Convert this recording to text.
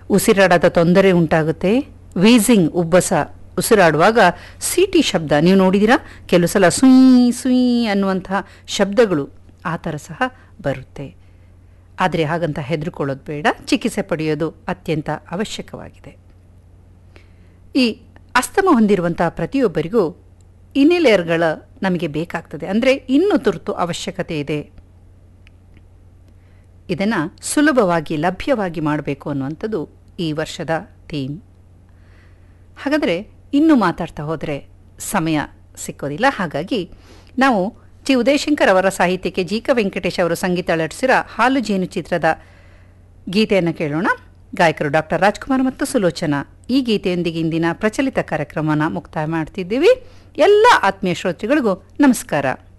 ಉಸಿರಾಡದ ತೊಂದರೆ ಉಂಟಾಗುತ್ತೆ ವೀಸಿಂಗ್ ಉಬ್ಬಸ ಉಸಿರಾಡುವಾಗ ಸಿಟಿ ಶಬ್ದ ನೀವು ನೋಡಿದಿರಾ ಕೆಲವು ಸಲ ಸುಯ್ ಸುಯ್ ಅನ್ನುವಂತಹ ಶಬ್ದಗಳು ಆ ಥರ ಸಹ ಬರುತ್ತೆ ಆದರೆ ಹಾಗಂತ ಹೆದರ್ಕೊಳ್ಳೋದು ಬೇಡ ಚಿಕಿತ್ಸೆ ಪಡೆಯೋದು ಅತ್ಯಂತ ಅವಶ್ಯಕವಾಗಿದೆ ಈ ಅಸ್ತಮ ಹೊಂದಿರುವಂಥ ಪ್ರತಿಯೊಬ್ಬರಿಗೂ ಇನ್ಹೇಲರ್ಗಳ ನಮಗೆ ಬೇಕಾಗ್ತದೆ ಅಂದರೆ ಇನ್ನೂ ತುರ್ತು ಅವಶ್ಯಕತೆ ಇದೆ ಇದನ್ನು ಸುಲಭವಾಗಿ ಲಭ್ಯವಾಗಿ ಮಾಡಬೇಕು ಅನ್ನುವಂಥದ್ದು ಈ ವರ್ಷದ ಥೀಮ್ ಹಾಗಾದರೆ ಇನ್ನೂ ಮಾತಾಡ್ತಾ ಹೋದರೆ ಸಮಯ ಸಿಕ್ಕೋದಿಲ್ಲ ಹಾಗಾಗಿ ನಾವು ಜಿ ಉದಯಶಂಕರ್ ಅವರ ಸಾಹಿತ್ಯಕ್ಕೆ ಜಿ ಕ ವೆಂಕಟೇಶ್ ಅವರು ಸಂಗೀತ ಅಳವಡಿಸಿರೋ ಹಾಲು ಜೇನು ಚಿತ್ರದ ಗೀತೆಯನ್ನು ಕೇಳೋಣ ಗಾಯಕರು ಡಾಕ್ಟರ್ ರಾಜ್ಕುಮಾರ್ ಮತ್ತು ಸುಲೋಚನಾ ಈ ಗೀತೆಯೊಂದಿಗೆ ಇಂದಿನ ಪ್ರಚಲಿತ ಕಾರ್ಯಕ್ರಮನ ಮುಕ್ತಾಯ ಮಾಡ್ತಿದ್ದೀವಿ ಎಲ್ಲ ಆತ್ಮೀಯ ಶ್ರೋತೃಗಳಿಗೂ ನಮಸ್ಕಾರ